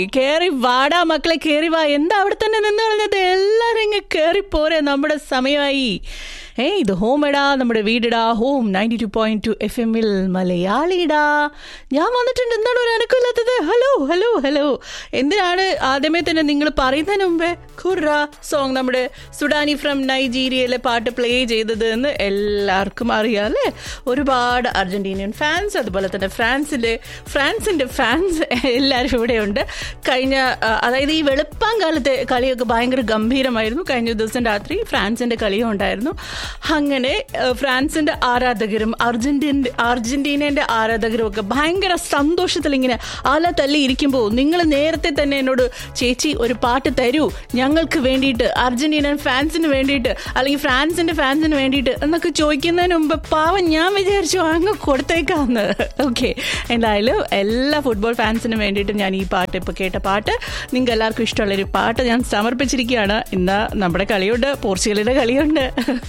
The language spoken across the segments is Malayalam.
കേറി വാടാ മക്കളെ കേറി വാ എന്താ അവിടെ തന്നെ നിന്ന് കളഞ്ഞത് എല്ലാരും ഇങ്ങ് കേറി പോരെ നമ്മുടെ സമയമായി ഏ ഇത് ഹോം എടാ നമ്മുടെ വീടിടാ home ninety two point two F എമ്മിൽ മലയാളിടാ ഞാൻ വന്നിട്ടുണ്ട് എന്താണ് ഒരു അനക്കമില്ലാത്തത് ഹലോ ഹലോ ഹലോ എന്തിനാണ് ആദ്യമേ തന്നെ നിങ്ങൾ പറയുന്നതിന് മുമ്പേ ഖുറ സോങ് നമ്മുടെ സുഡാനി ഫ്രം നൈജീരിയയിലെ പാട്ട് പ്ലേ ചെയ്തത് എന്ന് എല്ലാവർക്കും അറിയാം അല്ലേ ഒരുപാട് അർജന്റീനിയൻ ഫാൻസ് അതുപോലെ തന്നെ ഫ്രാൻസിന്റെ ഫ്രാൻസിന്റെ ഫാൻസ് എല്ലാവരും ഇവിടെയുണ്ട് കഴിഞ്ഞ ആ, അതായത് ഈ വെളുപ്പാൻ കാലത്തെ കളിയൊക്കെ ഭയങ്കര ഗംഭീരമായിരുന്നു കഴിഞ്ഞ ദിവസം രാത്രി ഫ്രാൻസിന്റെ കളിയും ഉണ്ടായിരുന്നു അങ്ങനെ ആ, ഫ്രാൻസിന്റെ ആരാധകരും അർജന്റീന അർജന്റീനന്റെ ആരാധകരും ഒക്കെ ഭയങ്കര സന്തോഷത്തിൽ ഇങ്ങനെ അല തല്ലി ഇരിക്കുമ്പോൾ നിങ്ങൾ നേരത്തെ തന്നെ എന്നോട് ചേച്ചി ഒരു പാട്ട് തരൂ ഞങ്ങൾക്ക് വേണ്ടിയിട്ട് അർജന്റീനൻ ഫാൻസിന് വേണ്ടിയിട്ട് അല്ലെങ്കിൽ ഫ്രാൻസിന്റെ ഫാൻസിന് വേണ്ടിയിട്ട് എന്നൊക്കെ ചോദിക്കുന്നതിന് മുമ്പ് പാവം ഞാൻ വിചാരിച്ചു അങ്ങ് കൊടുത്തേക്കാന്ന് ഓക്കെ എന്തായാലും എല്ലാ ഫുട്ബോൾ ഫാൻസിനും വേണ്ടിയിട്ട് ഞാൻ ഈ പാട്ട് ഇപ്പോൾ കേട്ട പാട്ട് നിങ്ങൾക്ക് എല്ലാവർക്കും ഇഷ്ടമുള്ളൊരു പാട്ട് ഞാൻ സമർപ്പിച്ചിരിക്കുകയാണ് ഇന്ന് നമ്മുടെ കളിയുണ്ട് പോർച്ചുഗലിന്റെ കളിയുണ്ട്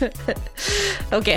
ഓക്കെ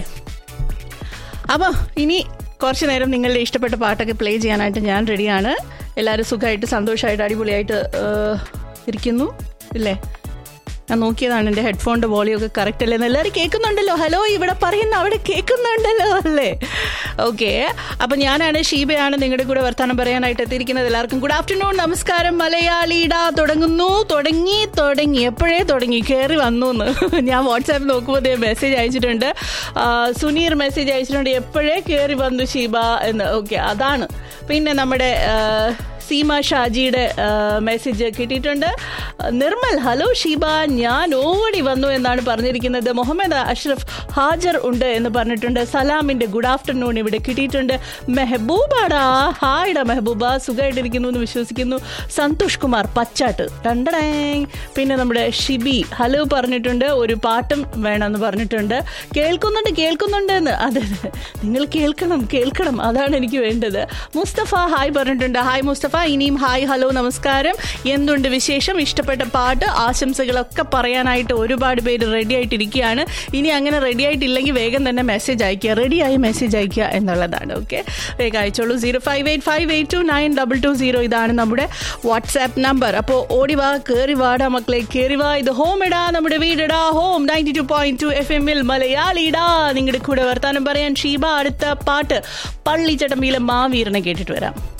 അപ്പോൾ ഇനി കുറച്ച് നേരം നിങ്ങളുടെ ഇഷ്ടപ്പെട്ട പാട്ടൊക്കെ പ്ലേ ചെയ്യാനായിട്ട് ഞാൻ റെഡിയാണ് എല്ലാവരും സുഖമായിട്ട് സന്തോഷമായിട്ട് അടിപൊളിയായിട്ട് ഏഹ്, ഇരിക്കുന്നു ഇല്ലേ ഞാൻ നോക്കിയതാണ് എൻ്റെ ഹെഡ്ഫോണിൻ്റെ വോളിയം ഒക്കെ കറക്റ്റ് അല്ലേ എല്ലാവരും കേൾക്കുന്നുണ്ടല്ലോ ഹലോ ഇവിടെ പറയുന്ന അവിടെ കേൾക്കുന്നുണ്ടല്ലോ അല്ലേ ഓക്കെ അപ്പം ഞാനാണ് ഷീബയാണ് നിങ്ങളുടെ കൂടെ വർത്തമാനം പറയാനായിട്ട് എത്തിയിരിക്കുന്നത് എല്ലാവർക്കും ഗുഡ് ആഫ്റ്റർനൂൺ നമസ്കാരം മലയാളിടാ തുടങ്ങുന്നു തുടങ്ങി തുടങ്ങി എപ്പോഴേ തുടങ്ങി കയറി വന്നു എന്ന് ഞാൻ വാട്സാപ്പ് നോക്കുമ്പോൾ മെസ്സേജ് അയച്ചിട്ടുണ്ട് ആ, സുനീർ മെസ്സേജ് അയച്ചിട്ടുണ്ട് എപ്പോഴേ കയറി വന്നു ഷീബ എന്ന് ഓക്കെ അതാണ് പിന്നെ നമ്മുടെ ആ, സീമ ഷാജിയുടെ മെസ്സേജ് കിട്ടിയിട്ടുണ്ട് നിർമ്മൽ ഹലോ ഷീബ ഞാൻ ഓടി വന്നു എന്നാണ് പറഞ്ഞിരിക്കുന്നത് മുഹമ്മദ് അഷ്റഫ് ഹാജർ ഉണ്ട് എന്ന് പറഞ്ഞിട്ടുണ്ട് സലാമിന്റെ ഗുഡ് ആഫ്റ്റർനൂൺ ഇവിടെ കിട്ടിയിട്ടുണ്ട് മെഹബൂബാടാ ഹായ്ഡാ മെഹബൂബ സുഖമായിട്ടിരിക്കുന്നു എന്ന് വിശ്വസിക്കുന്നു സന്തോഷ് കുമാർ പച്ചാട്ട് രണ്ടടേ പിന്നെ നമ്മുടെ ഷിബി ഹലോ പറഞ്ഞിട്ടുണ്ട് ഒരു പാട്ടും വേണമെന്ന് പറഞ്ഞിട്ടുണ്ട് കേൾക്കുന്നുണ്ട് കേൾക്കുന്നുണ്ട് എന്ന് അതെ അതെ. നിങ്ങൾ കേൾക്കണം കേൾക്കണം അതാണ് എനിക്ക് വേണ്ടത് മുസ്തഫ ഹായ് പറഞ്ഞിട്ടുണ്ട് ഹായ് മുസ്തഫ ഇനിയും ഹായ് ഹലോ നമസ്കാരം എന്തുണ്ട് വിശേഷം ഇഷ്ടപ്പെട്ട പാട്ട് ആശംസകളൊക്കെ പറയാനായിട്ട് ഒരുപാട് പേര് റെഡി ആയിട്ടിരിക്കുകയാണ് ഇനി അങ്ങനെ റെഡി ആയിട്ടില്ലെങ്കിൽ വേഗം തന്നെ മെസ്സേജ് അയക്കുക റെഡിയായി മെസ്സേജ് അയക്കുക എന്നുള്ളതാണ് ഓക്കെ വേഗം അയച്ചോളൂ zero five eight five eight two nine double two zero ഇതാണ് നമ്മുടെ വാട്സാപ്പ് നമ്പർ അപ്പോൾ ഓടി വാ കയറി വാടാ മക്കളെ കയറി വാ ഇത് ഹോം ഇടാ നമ്മുടെ വീടിടാ home ninety two point two F എമ്മിൽ മലയാളിടാ നിങ്ങളുടെ കൂടെ വർത്താനം പറയാൻ ഷീബ അടുത്ത പാട്ട് പള്ളിച്ചട്ടമ്പിയിലെ മാവീരനെ കേട്ടിട്ട് വരാം